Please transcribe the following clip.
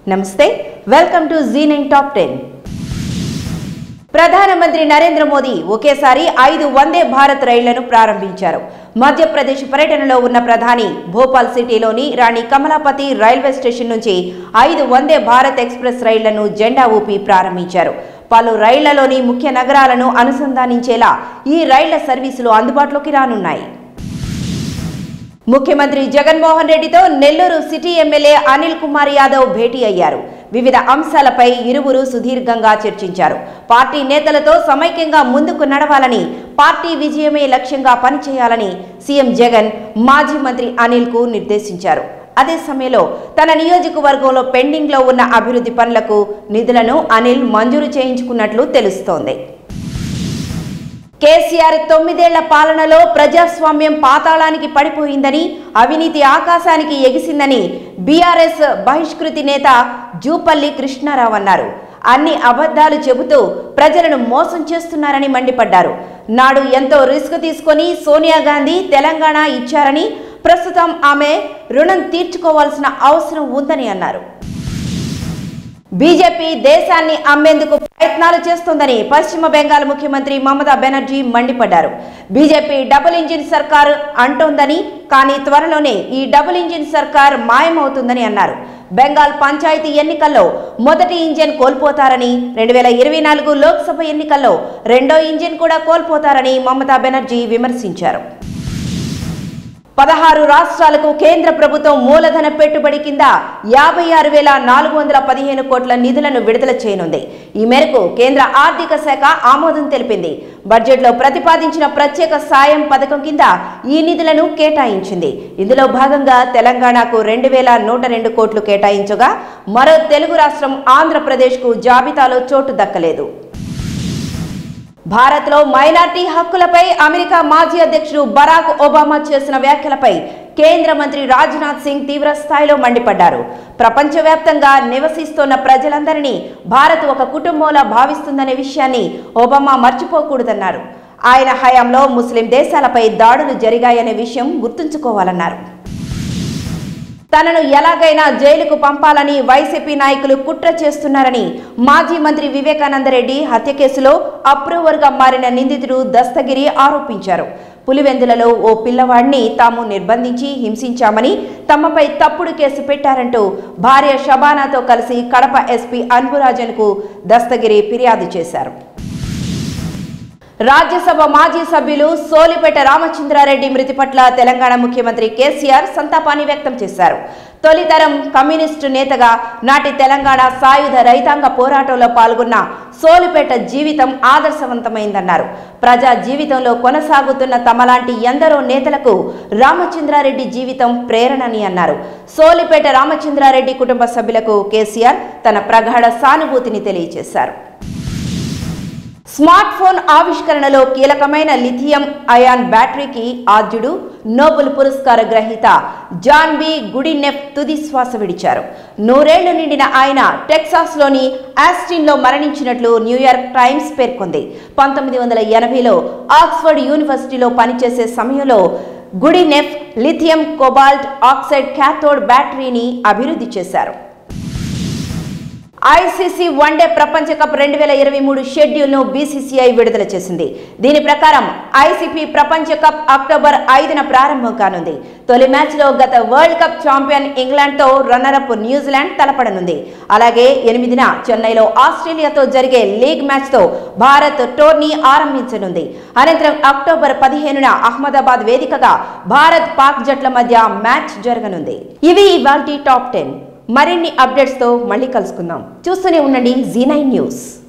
నమస్తే welcome to G nine top ten ప్రధానమంత్రి నరేంద్ర మోదీ ఒకేసారి ఐదు వందే భారత్ రైళ్లను ప్రారంభించారు మధ్యప్రదేశ్ పర్యటనలో ఉన్న ప్రధాని భోపాల్ సిటీలోని రాణి కమలాపతి రైల్వే స్టేషన్ నుంచి ఐదు వందే భారత్ ఎక్స్ప్రెస్ రైళ్లను జెండా ఊపి ప్రారంభించారు పలు రైళ్లలోని ముఖ్య నగరాలను అనుసంధానించేలా ఈ రైళ్ల సర్వీసులు అందుబాటులోకి రానున్నాయి ముఖ్యమంత్రి జగన్మోహన్ రెడ్డితో నెల్లూరు సిటీ ఎమ్మెల్యే అనిల్ కుమార్ యాదవ్ భేటీ అయ్యారు వివిధ అంశాలపై ఇరువురు సుదీర్ఘంగా చర్చించారు పార్టీ నేతలతో సమైక్యంగా ముందుకు నడవాలని పార్టీ విజయమే లక్ష్యంగా పనిచేయాలని సీఎం జగన్ మాజీ మంత్రి అనిల్ కు నిర్దేశించారు అదే సమయంలో తన నియోజకవర్గంలో పెండింగ్లో ఉన్న అభివృద్ధి పనులకు నిధులను అనిల్ మంజూరు చేయించుకున్నట్లు తెలుస్తోంది కేసీఆర్ తొమ్మిదేళ్ల పాలనలో ప్రజాస్వామ్యం పాతాళానికి పడిపోయిందని అవినీతి ఆకాశానికి ఎగిసిందని బీఆర్ఎస్ బహిష్కృతి నేత జూపల్లి కృష్ణారావు అన్నారు అన్ని అబద్ధాలు చెబుతూ ప్రజలను మోసం చేస్తున్నారని మండిపడ్డారు నాడు ఎంతో రిస్క్ తీసుకొని సోనియా గాంధీ తెలంగాణ ఇచ్చారని ప్రస్తుతం ఆమె రుణం తీర్చుకోవాల్సిన అవసరం ఉందని అన్నారు బీజేపీ దేశాన్ని అమ్మేందుకు ప్రయత్నాలు చేస్తోందని పశ్చిమ బెంగాల్ ముఖ్యమంత్రి మమతా బెనర్జీ మండిపడ్డారు బీజేపీ డబుల్ ఇంజిన్ సర్కార్ అంటోందని కానీ త్వరలోనే ఈ డబుల్ ఇంజిన్ సర్కార్ మాయమవుతుందని అన్నారు బెంగాల్ పంచాయతీ ఎన్నికల్లో మొదటి ఇంజిన్ కోల్పోతారని రెండు వేల ఇరవై నాలుగు లోక్సభ ఎన్నికల్లో రెండో ఇంజిన్ కూడా కోల్పోతారని మమతా బెనర్జీ విమర్శించారు పదహారు రాష్ట్రాలకు కేంద్ర ప్రభుత్వం మూలధన పెట్టుబడి కింద యాభై ఆరు వేల నాలుగు వందల పదిహేను కోట్ల నిధులను విడుదల చేయనుంది ఈ మేరకు కేంద్ర ఆర్థిక శాఖ ఆమోదం తెలిపింది బడ్జెట్లో ప్రతిపాదించిన ప్రత్యేక సాయం పథకం కింద ఈ నిధులను కేటాయించింది ఇందులో భాగంగా తెలంగాణకు రెండు వేల నూట రెండు కోట్లు కేటాయించగా మరో తెలుగు రాష్ట్రం ఆంధ్రప్రదేశ్కు జాబితాలో చోటు దక్కలేదు భారత్లో మైనార్టీ హక్కులపై అమెరికా మాజీ అధ్యక్షుడు బరాక్ ఒబామా చేసిన వ్యాఖ్యలపై కేంద్ర మంత్రి రాజ్నాథ్ సింగ్ తీవ్ర స్థాయిలో మండిపడ్డారు ప్రపంచవ్యాప్తంగా నివసిస్తున్న ప్రజలందరినీ భారత్ ఒక కుటుంబంలా భావిస్తుందనే విషయాన్ని ఒబామా మర్చిపోకూడదన్నారు ఆయన హయాంలో ముస్లిం దేశాలపై దాడులు జరిగాయనే విషయం గుర్తుంచుకోవాలన్నారు తనను ఎలాగైనా జైలుకు పంపాలని వైసీపీ నాయకులు కుట్ర చేస్తున్నారని మాజీ మంత్రి వివేకానందరెడ్డి హత్య కేసులో అప్రూవర్గా మారిన నిందితుడు దస్తగిరి ఆరోపించారు పులివెందులలో ఓ పిల్లవాడిని తాము నిర్బంధించి హింసించామని తమపై తప్పుడు కేసు పెట్టారంటూ భార్య షబానాతో కలిసి కడప ఎస్పీ అన్బురాజన్కు దస్తగిరి ఫిర్యాదు చేశారు రాజ్యసభ మాజీ సభ్యులు సోలిపేట రామచంద్రారెడ్డి మృతి పట్ల తెలంగాణ ముఖ్యమంత్రి కేసీఆర్ సంతాపాన్ని వ్యక్తం చేశారు తొలితరం కమ్యూనిస్టు నేతగా నాటి తెలంగాణ సాయుధ రైతాంగ పోరాటంలో పాల్గొన్న సోలిపేట జీవితం ఆదర్శవంతమైందన్నారు ప్రజా జీవితంలో కొనసాగుతున్న తమలాంటి ఎందరో నేతలకు రామచంద్రారెడ్డి జీవితం ప్రేరణని అన్నారు సోలిపేట రామచంద్రారెడ్డి కుటుంబ సభ్యులకు కేసీఆర్ తన ప్రగాఢ సానుభూతిని తెలియజేశారు స్మార్ట్ ఫోన్ ఆవిష్కరణలో కీలకమైన లిథియం అయాన్ బ్యాటరీకి ఆద్యుడు నోబెల్ పురస్కార గ్రహీత జాన్ బి గుడినెఫ్ తుది శ్వాస విడిచారు నూరేళ్లు నిండిన ఆయన టెక్సాస్లోని ఆస్టిన్లో మరణించినట్లు న్యూయార్క్ టైమ్స్ పేర్కొంది పంతొమ్మిది వందల ఎనభైలో ఆక్స్ఫర్డ్ యూనివర్సిటీలో పనిచేసే సమయంలో Goodenough lithium cobalt oxide cathode బ్యాటరీని అభివృద్ధి చేశారు ఐసీసీ వన్డే ప్రపంచ కప్ రెండు వేల ఇరవై మూడు షెడ్యూల్ను బీసీసీఐ విడుదల చేసింది దీని ప్రకారం ఐసీపీ ప్రపంచ కప్ అక్టోబర్ ఐదున ప్రారంభం కానుంది తొలి మ్యాచ్లో గత వరల్డ్ కప్ ఛాంపియన్ ఇంగ్లాండ్తో రన్నరప్ న్యూజిలాండ్ తలపడనుంది అలాగే ఎనిమిదిన చెన్నైలో ఆస్ట్రేలియాతో జరిగే లీగ్ మ్యాచ్తో భారత్ టోర్నీ ఆరంభించనుంది అనంతరం అక్టోబర్ పదిహేనున అహ్మదాబాద్ వేదికగా భారత్ పాక్ జట్ల మధ్య మ్యాచ్ జరగనుంది ఇవి ఇవాల్టి టాప్ టెన్ మరిన్ని అప్డేట్స్తో మళ్ళీ కలుసుకుందాం చూస్తూనే ఉండండి జీ నైన్ న్యూస్